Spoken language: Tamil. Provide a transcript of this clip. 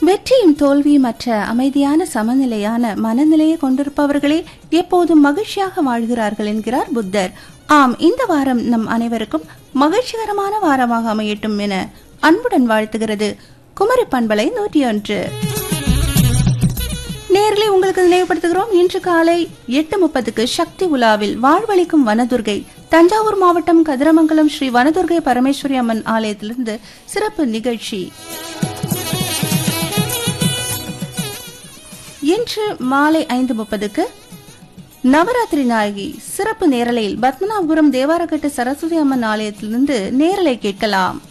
வெற்றியும் தோல்வியும் அற்ற அமைதியான சமநிலையான மனநிலையை கொண்டிருப்பவர்களே எப்போதும் மகிழ்ச்சியாக வாழ்கிறார்கள் என்கிறார் புத்தர் ஆம் இந்த வாரம் நம் அனைவருக்கும் மகிழ்ச்சிகரமான வாரமாக அமையட்டும் என அன்புடன் வாழ்த்துகிறது குமரி பண்பலை நூற்றி ஒன்று நேரிலே உங்களுக்கு நினைவுபடுத்துகிறோம் இன்று காலை எட்டு முப்பதுக்கு சக்தி உலாவில் வாழ்வளிக்கும் வனதுர்கை தஞ்சாவூர் மாவட்டம் கதிரமங்கலம் ஸ்ரீ வனதுர்கை பரமேஸ்வரி அம்மன் ஆலயத்திலிருந்து சிறப்பு நிகழ்ச்சி இன்று மாலை ஐந்து முப்பதுக்கு நவராத்திரி நாயகி சிறப்பு நேரலையில் பத்மநாபபுரம் தேவாரக்கட்டு சரஸ்வதி அம்மன் ஆலயத்திலிருந்து நேரலை கேட்கலாம்